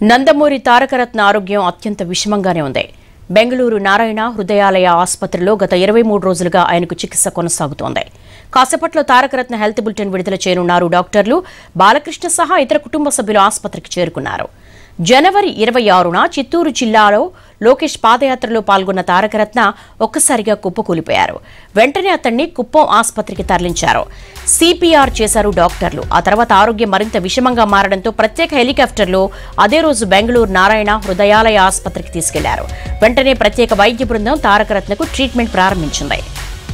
నందమూరి తారకరత్న ఆరోగ్యం అత్యంత విషమంగానే ఉంది బెంగళూరు నారాయణ హృదయాలయ ఆసుపత్రిలో గత ఇరవై మూడు రోజులుగా ఆయనకు చికిత్స కొనసాగుతోంది కాసేపట్లో తారకరత్న హెల్త్ బులెటిన్ విడుదల చేయనున్నారు డాక్టర్లు బాలకృష్ణ సహా ఇతర కుటుంబ సభ్యులు ఆసుపత్రికి చేరుకున్నారు జనవరి ఇరవై ఆరున చిత్తూరు జిల్లాలో లోకేష్ పాదయాత్రలో పాల్గొన్న తారకరత్న ఒక్కసారిగా కుప్పకూలిపోయారు వెంటనే అతన్ని కుప్పం ఆసుపత్రికి తరలించారు సిపిఆర్ చేశారు డాక్టర్లు ఆ తర్వాత ఆరోగ్యం మరింత విషమంగా మారడంతో ప్రత్యేక హెలికాప్టర్లో అదే రోజు బెంగళూరు నారాయణ హృదయాలయ ఆసుపత్రికి తీసుకెళ్లారు వెంటనే ప్రత్యేక వైద్య బృందం తారకరత్నకు ట్రీట్మెంట్ ప్రారంభించింది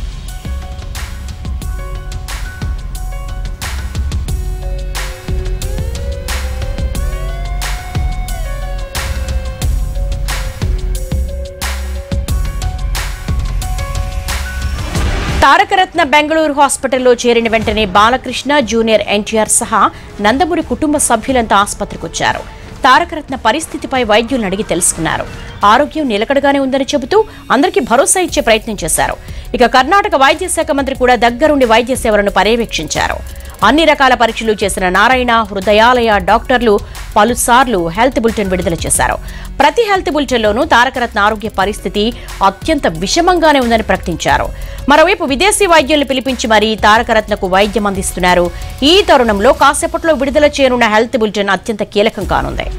తారకరత్న బెంగళూరు హాస్పిటల్లో చేరిన వెంటనే బాలకృష్ణ జూనియర్ ఎన్టీఆర్ సహా నందమూరి కుటుంబ సభ్యులంతా ఆసుపత్రికి వచ్చారు తారకరత్న పరిస్థితిపై వైద్యులను అడిగి తెలుసుకున్నారు ఆరోగ్యం నిలకడగానే ఉందని చెబుతూ అందరికీ భరోసా ఇచ్చే ప్రయత్నం చేశారు ఇక కర్ణాటక వైద్య శాఖ మంత్రి కూడా దగ్గరుండి వైద్య సేవలను పర్యవేక్షించారు అన్ని రకాల పరీక్షలు చేసిన నారాయణ హృదయాలయ డాక్టర్లు పలుసార్లు హెల్త్ బులెటిన్ విడుదల చేశారు ప్రతి హెల్త్ బులెటిన్లోనూ తారకరత్న ఆరోగ్య పరిస్థితి అత్యంత విషమంగానే ఉందని ప్రకటించారు మరోవైపు విదేశీ వైద్యుల్ని పిలిపించి మరీ తారకరత్నకు వైద్యం అందిస్తున్నారు ఈ తరుణంలో కాసేపట్లో విడుదల చేయనున్న హెల్త్ బులెటిన్ అత్యంత కీలకం కానుంది